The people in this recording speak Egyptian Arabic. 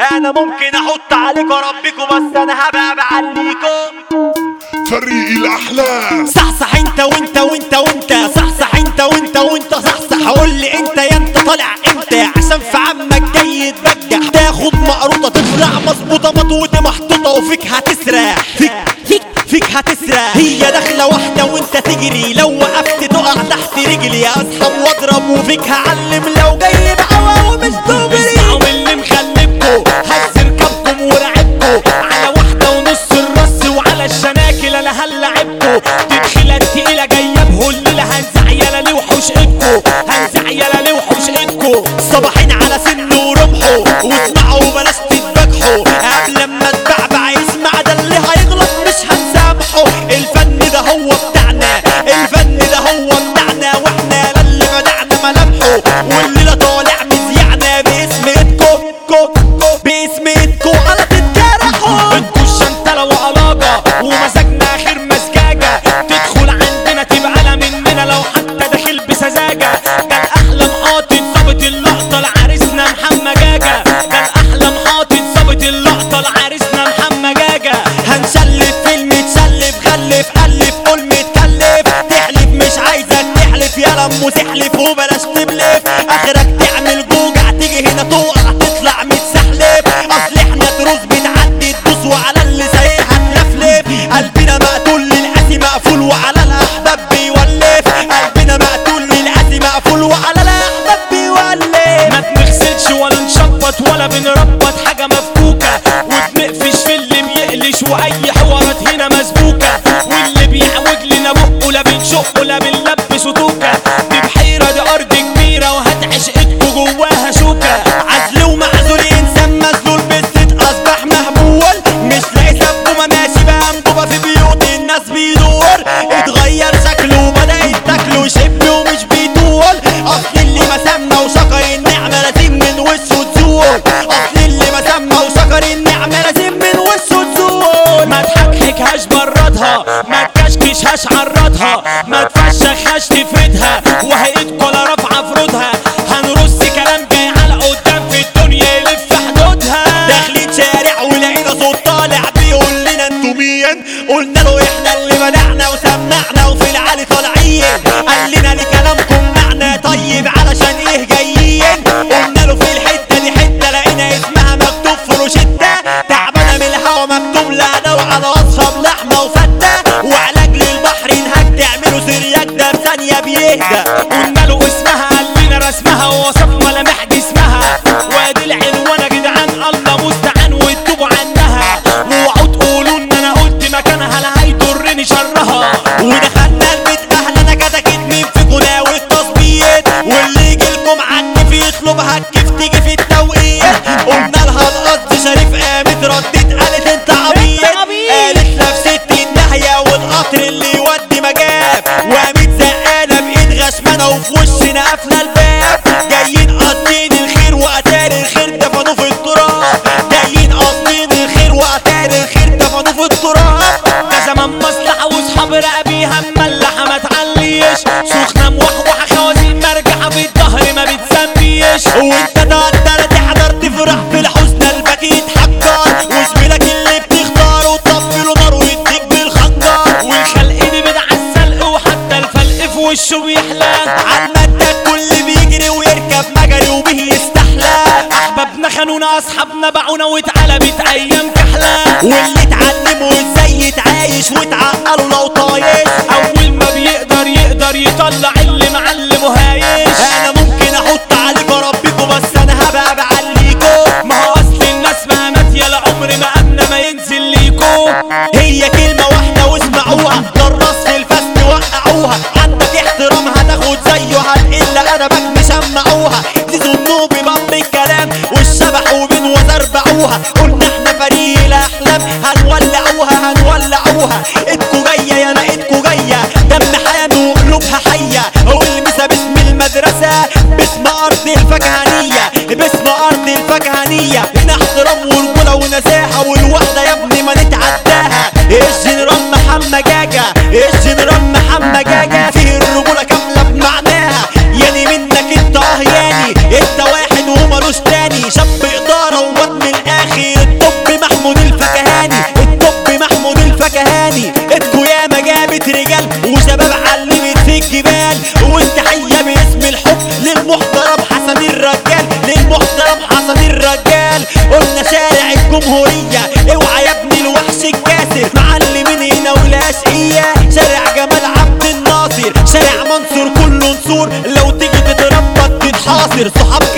انا ممكن احط عليكم ربكم بس انا هبقى بعليكم فريق الأحلام صحصح انت وانت وانت وانت صحصح انت وانت وانت صحصح قول لي انت يا انت طالع امتى عشان في عمك جاي يتبجح تاخد مقروطه تطلع مظبوطه مطوطه محطوطه وفيك هتسرح فيك فيك فيك هتسرح هي داخله واحده وانت تجري لو وقفت تقع تحت رجلي اصحاب واضرب وفيك هعلم لو جاي بعوا ومش دغري اسمعوا من اللي مخلبكوا هز ركبكم ورعبكوا على واحده ونص الرص وعلى الشناكل انا هلعبكوا تدخيله تقيله جايه بهلله هنزع يلا لوحوش ايدكوا هنزع يلا لوحوش ايدكوا صباحين على سن ورمحوا واسمعوا وبلاش تتبجحوا قبل ما تبعبع يسمع ده اللي هيغلط مش هنسامحه الفن ده هو بتاعنا الفن ده هو بتاعنا واحنا لا اللي بدعنا ملامحه والليله طالع مذيعنا باسم ايدكو كو كو باسم ايدكو على تتجرحوا انتوا الشنتله وعلاجه ومزاجنا اخر مزجاجه تدخل عندنا تبقى لا مننا لو حتى داخل بسذاجه ده الاحلام حاطط ظابط اللقطه لعريسنا محمد جاجه ده الاحلام حاطط ظابط اللقطه لعريسنا محمد جاجه هنشلف فيلم تشلف خلف الف قول متكلف تحلف مش عايزك تحلف يا لمو تحلف وبلاش تبلف اخرك تعمل جوجع تيجي هنا تقع تطلع متسحلف اصل احنا دروس بتعدي تدوس وعلى اللي زيها تلفلف قلبنا مقتول للقاسي مقفول وعلى الاحباب بيولف قلبنا مقتول للقاسي مقفول وعلى الاحباب بيولف ما بنغسلش ولا نشبط ولا بنربط حاجه مفكوكه وبنقفش في اللي بيقلش واي حوارات هنا مسبوكه واللي بيعوج لنا بقه لا بنشقه لا بنلبسه توكه دي بحيره دي ارض كبيره وهتعيش ايدكوا جواها شوكه عزل ومعزول انسان مسلول بالست اصبح مهبول مش لاقي سبه ماشي بقى مطوبه في بيوت الناس بيدور اتغير شكله وبدا يتاكله شبل ومش بيطول اصل اللي ما سمى وشكر النعمه لازم من وشه تزول اصل اللي ما سمى وشكر النعمه لازم من وشه تزول ما تحكحكهاش بردها ما تكشكشهاش عرضها ما تفشخهاش تفردها وهي ايدكوا لا رافعه فرودها هنرص كلام جاي على قدام في الدنيا يلف حدودها داخلين شارع ولقينا صوت طالع بيقول لنا انتوا مين قلنا له احنا اللي منعنا وسمعنا وفي العالي طالعين قال لنا لكلامكم معنى طيب علشان ايه جايين قلنا له في الحته دي حته لقينا اسمها مكتوب في روشته تعبانه من الهوا مكتوب لها وعلى اصحاب لحمه وفته وعلاج للبحر انهاك تعملوا سرياك ده بثانيه بيهدى قلنا له اسمها قال لنا رسمها ووصف ملامح جسمها وادي العنوان يا جدعان الله مستعان واتوبوا عنها واوعوا تقولوا ان انا قلت مكانها لا هيضرني شرها ودخلنا البيت اهلنا كتكت مين فيكم ناوي التظبيط واللي يجي لكم عني في يطلبها الكيف تيجي في التوقيت قلنا لها القصد شريف قامت ردت قالت انت عبيط قالت لفست الناحية والقطر اللي يودي مجاب وقامت زقانة بإيد غشمانة وفي وشنا قافلة الباب جايين قاصدين الخير وأتاري الخير دفنوه في التراب جايين قاصدين الخير وأتاري الخير دفنوه في التراب ده زمان مصلحة وصحاب رقبيها مملحة ما تعليش سخنة موحوحة خوازيق مرجحة في الظهر ما بتسميش وانت تقدر تحضر تفرح في الحزن البكي يتحجر وزميلك اللي بتختاره تطفله نار ويديك بالخنجر والخلق دي بدع السلق وحتى الفلق في وشه بيحلى عالمادة الكل بيجري ويركب مجري وبه يستحلى احبابنا خانونا اصحابنا باعونا واتقلبت ايام كحلة واللي اتعلموا ازاي يتعايش واتعقلوا لو طايش اول ما بيقدر يقدر يطلع اللي معلمه هايش انا ممكن احط عليكوا ربكوا بس انا هبقى بعليكوا ما هو اصل الناس مهمات يا العمر ما امنه ما ينزل ليكوا هي كلمه واحده واسمعوها للراس في الفست وقعوها عندك احترام هتاخد زيه هتقل ادبك مسمعوها دي ذنوب بمر الكلام والشبح وبين وزربعوها قلنا احنا فريق الاحلام هنولعوها هنولعوها ايدكوا جايه يا انا ايدكوا جايه دم حامي وقلوبها حيه والمسا باسم المدرسه باسم ارض الفكهانيه باسم ارض الفكهانيه هنا احترام ورجوله ونزاهه والوحده يا ابني ما نتعداها الجنرال محمد جاجا الجنرال محمد جاجا فيه الرجوله كامله بمعناها ياني منك انت اه ياني انت واحد ومالوش تاني شاب اداره وبطن الآن الجمهورية اوعى يا ابني الوحش الكاسر معلمين هنا والاشقية شارع جمال عبد الناصر شارع منصور كله نسور لو تيجي تتربط تتحاصر صحاب